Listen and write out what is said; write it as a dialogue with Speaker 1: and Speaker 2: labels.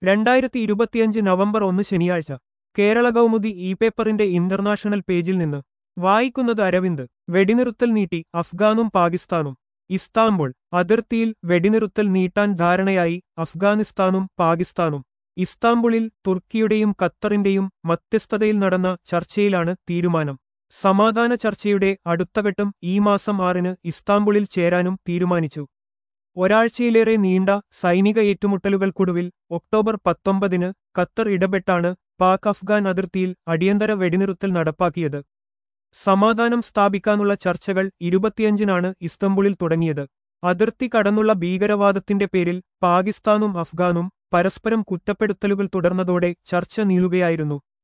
Speaker 1: രണ്ടായിരത്തി ഇരുപത്തിയഞ്ച് നവംബർ ഒന്ന് ശനിയാഴ്ച കേരള കൗമുദി ഇ പേപ്പറിന്റെ ഇന്റർനാഷണൽ പേജിൽ നിന്ന് വായിക്കുന്നത് അരവിന്ദ് വെടിനിറുത്തൽ നീട്ടി അഫ്ഗാനും പാകിസ്ഥാനും ഇസ്താംബുൾ അതിർത്തിയിൽ വെടിനിറുത്തൽ നീട്ടാൻ ധാരണയായി അഫ്ഗാനിസ്ഥാനും പാകിസ്ഥാനും ഇസ്താംബുളിൽ തുർക്കിയുടെയും ഖത്തറിന്റെയും മധ്യസ്ഥതയിൽ നടന്ന ചർച്ചയിലാണ് തീരുമാനം സമാധാന ചർച്ചയുടെ അടുത്തഘട്ടം ഈ മാസം ആറിന് ഇസ്താംബുളിൽ ചേരാനും തീരുമാനിച്ചു ഒരാഴ്ചയിലേറെ നീണ്ട സൈനിക ഏറ്റുമുട്ടലുകൾക്കൊടുവിൽ ഒക്ടോബർ പത്തൊമ്പതിന് ഖത്തർ ഇടപെട്ടാണ് പാക് അഫ്ഗാൻ അതിർത്തിയിൽ അടിയന്തര വെടിനിറുത്തൽ നടപ്പാക്കിയത് സമാധാനം സ്ഥാപിക്കാനുള്ള ചർച്ചകൾ ഇരുപത്തിയഞ്ചിനാണ് ഇസ്തംബുളിൽ തുടങ്ങിയത് അതിർത്തി കടന്നുള്ള ഭീകരവാദത്തിന്റെ പേരിൽ പാകിസ്ഥാനും അഫ്ഗാനും പരസ്പരം കുറ്റപ്പെടുത്തലുകൾ തുടർന്നതോടെ ചർച്ച നീളുകയായിരുന്നു